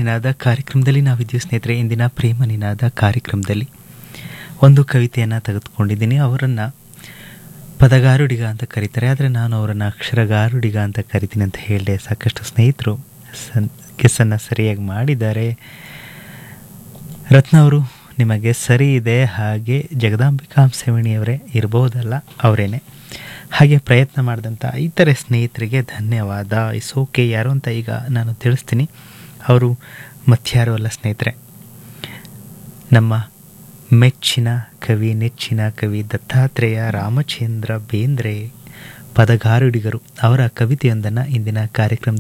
ನಿನಾದ ಕಾರ್ಯಕ್ರಮದಲ್ಲಿ ನಾವಿದ್ದೀವಿ ಸ್ನೇಹಿತರೆ ಇಂದಿನ ಪ್ರೇಮ ನಿನಾದ ಕಾರ್ಯಕ್ರಮದಲ್ಲಿ ಒಂದು ಕವಿತೆಯನ್ನು ತೆಗೆದುಕೊಂಡಿದ್ದೀನಿ ಅವರನ್ನು ಪದಗಾರುಡಿಗ ಅಂತ ಕರೀತಾರೆ ಆದರೆ ನಾನು ಅವರನ್ನು ಅಕ್ಷರಗಾರುಡಿಗ ಅಂತ ಕರಿತೀನಿ ಅಂತ ಹೇಳಿದೆ ಸಾಕಷ್ಟು ಸ್ನೇಹಿತರು ಸನ್ ಗೆಸ್ಸನ್ನು ಸರಿಯಾಗಿ ಮಾಡಿದ್ದಾರೆ ರತ್ನ ಅವರು ನಿಮಗೆ ಸರಿ ಇದೆ ಹಾಗೆ ಜಗದಾಂಬಿಕಾಂ ಸೆವಣಿಯವರೇ ಇರ್ಬೋದಲ್ಲ ಅವರೇನೆ ಹಾಗೆ ಪ್ರಯತ್ನ ಮಾಡಿದಂಥ ಇತರೆ ಸ್ನೇಹಿತರಿಗೆ ಧನ್ಯವಾದ ಇಸ್ ಓಕೆ ಯಾರು ಅಂತ ಈಗ ನಾನು ತಿಳಿಸ್ತೀನಿ ಅವರು ಮತ್ಯಾರು ಅಲ್ಲ ಸ್ನೇಹಿತರೆ ನಮ್ಮ ಮೆಚ್ಚಿನ ಕವಿ ನೆಚ್ಚಿನ ಕವಿ ದತ್ತಾತ್ರೇಯ ರಾಮಚಂದ್ರ ಬೇಂದ್ರೆ ಪದಗಾರುಡಿಗರು ಅವರ ಕವಿತೆಯೊಂದನ್ನು ಇಂದಿನ ಕಾರ್ಯಕ್ರಮದಲ್ಲಿ